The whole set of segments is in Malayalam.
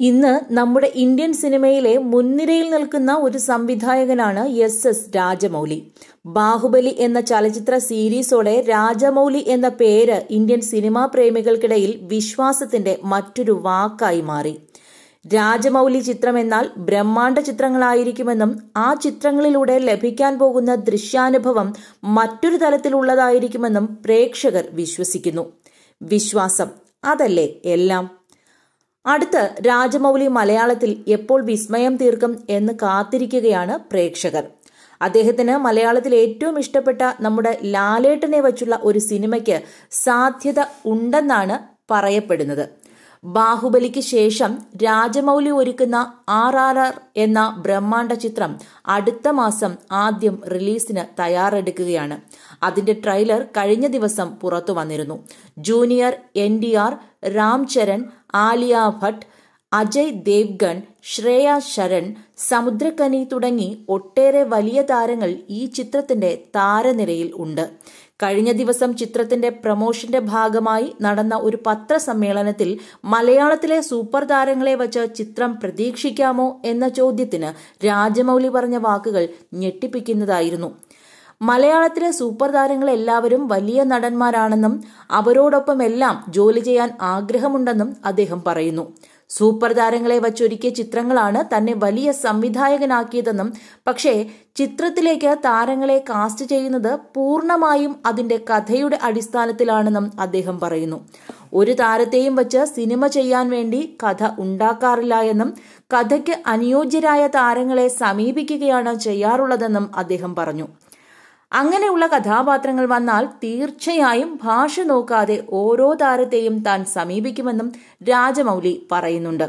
ഇന്ന് നമ്മുടെ ഇന്ത്യൻ സിനിമയിലെ മുൻനിരയിൽ നിൽക്കുന്ന ഒരു സംവിധായകനാണ് എസ് എസ് രാജമൗലി ബാഹുബലി എന്ന ചലച്ചിത്ര സീരീസോടെ രാജമൗലി എന്ന പേര് ഇന്ത്യൻ സിനിമാ പ്രേമികൾക്കിടയിൽ വിശ്വാസത്തിന്റെ മറ്റൊരു വാക്കായി മാറി രാജമൗലി ചിത്രം എന്നാൽ ബ്രഹ്മാണ്ഡ ചിത്രങ്ങളായിരിക്കുമെന്നും ആ ചിത്രങ്ങളിലൂടെ ലഭിക്കാൻ പോകുന്ന ദൃശ്യാനുഭവം മറ്റൊരു തലത്തിലുള്ളതായിരിക്കുമെന്നും പ്രേക്ഷകർ വിശ്വസിക്കുന്നു വിശ്വാസം അതല്ലേ എല്ലാം അടുത്ത് രാജമൗലി മലയാളത്തിൽ എപ്പോൾ വിസ്മയം തീർക്കും എന്ന് കാത്തിരിക്കുകയാണ് പ്രേക്ഷകർ അദ്ദേഹത്തിന് മലയാളത്തിൽ ഏറ്റവും ഇഷ്ടപ്പെട്ട നമ്മുടെ ലാലേട്ടനെ വച്ചുള്ള ഒരു സിനിമയ്ക്ക് സാധ്യത ഉണ്ടെന്നാണ് പറയപ്പെടുന്നത് ബാഹുബലിക്ക് ശേഷം രാജമൗലി ഒരുക്കുന്ന ആർ ആർ ആർ എന്ന ബ്രഹ്മാണ്ഡ ചിത്രം അടുത്ത മാസം ആദ്യം റിലീസിന് തയ്യാറെടുക്കുകയാണ് അതിന്റെ ട്രെയിലർ കഴിഞ്ഞ ദിവസം പുറത്തു വന്നിരുന്നു ജൂനിയർ എൻ ഡി ആർ രാം ചരൺ ആലിയ ഭട്ട് അജയ് ദേവ്ഗൺ ശ്രേയ ശരൺ സമുദ്രകനി തുടങ്ങി ഒട്ടേറെ വലിയ താരങ്ങൾ ഈ ചിത്രത്തിന്റെ താരനിരയിൽ ഉണ്ട് കഴിഞ്ഞ ദിവസം ചിത്രത്തിന്റെ പ്രമോഷന്റെ ഭാഗമായി നടന്ന ഒരു പത്രസമ്മേളനത്തിൽ മലയാളത്തിലെ സൂപ്പർ താരങ്ങളെ വച്ച് ചിത്രം പ്രതീക്ഷിക്കാമോ എന്ന ചോദ്യത്തിന് രാജമൗലി പറഞ്ഞ വാക്കുകൾ ഞെട്ടിപ്പിക്കുന്നതായിരുന്നു മലയാളത്തിലെ സൂപ്പർ താരങ്ങൾ എല്ലാവരും വലിയ നടന്മാരാണെന്നും അവരോടൊപ്പം എല്ലാം ജോലി ചെയ്യാൻ ആഗ്രഹമുണ്ടെന്നും അദ്ദേഹം പറയുന്നു സൂപ്പർ താരങ്ങളെ വച്ചൊരുക്കിയ ചിത്രങ്ങളാണ് തന്നെ വലിയ സംവിധായകനാക്കിയതെന്നും പക്ഷേ ചിത്രത്തിലേക്ക് താരങ്ങളെ കാസ്റ്റ് ചെയ്യുന്നത് പൂർണ്ണമായും അതിന്റെ കഥയുടെ അടിസ്ഥാനത്തിലാണെന്നും അദ്ദേഹം പറയുന്നു ഒരു താരത്തെയും വച്ച് സിനിമ ചെയ്യാൻ വേണ്ടി കഥ ഉണ്ടാക്കാറില്ല എന്നും കഥയ്ക്ക് അനുയോജ്യരായ താരങ്ങളെ സമീപിക്കുകയാണ് ചെയ്യാറുള്ളതെന്നും അദ്ദേഹം പറഞ്ഞു അങ്ങനെയുള്ള കഥാപാത്രങ്ങൾ വന്നാൽ തീർച്ചയായും ഭാഷ നോക്കാതെ ഓരോ താരത്തെയും താൻ സമീപിക്കുമെന്നും രാജമൗലി പറയുന്നുണ്ട്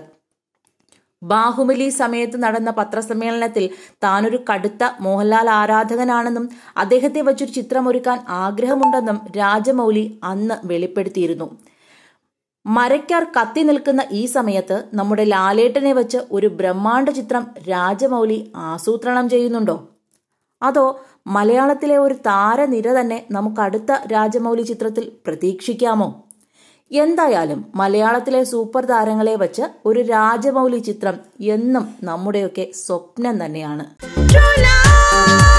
ബാഹുബലി സമയത്ത് നടന്ന പത്രസമ്മേളനത്തിൽ താനൊരു കടുത്ത മോഹൻലാൽ ആരാധകനാണെന്നും അദ്ദേഹത്തെ വച്ചൊരു ചിത്രമൊരുക്കാൻ ആഗ്രഹമുണ്ടെന്നും രാജമൗലി അന്ന് വെളിപ്പെടുത്തിയിരുന്നു മരയ്ക്കാർ കത്തി നിൽക്കുന്ന ഈ സമയത്ത് നമ്മുടെ ലാലേട്ടനെ വെച്ച് ഒരു ബ്രഹ്മാണ്ഡ ചിത്രം രാജമൗലി ആസൂത്രണം ചെയ്യുന്നുണ്ടോ അതോ മലയാളത്തിലെ ഒരു താരനിര തന്നെ നമുക്ക് അടുത്ത രാജമൗലി ചിത്രത്തിൽ പ്രതീക്ഷിക്കാമോ എന്തായാലും മലയാളത്തിലെ സൂപ്പർ താരങ്ങളെ വച്ച് ഒരു രാജമൗലി ചിത്രം എന്നും നമ്മുടെയൊക്കെ സ്വപ്നം തന്നെയാണ് True love.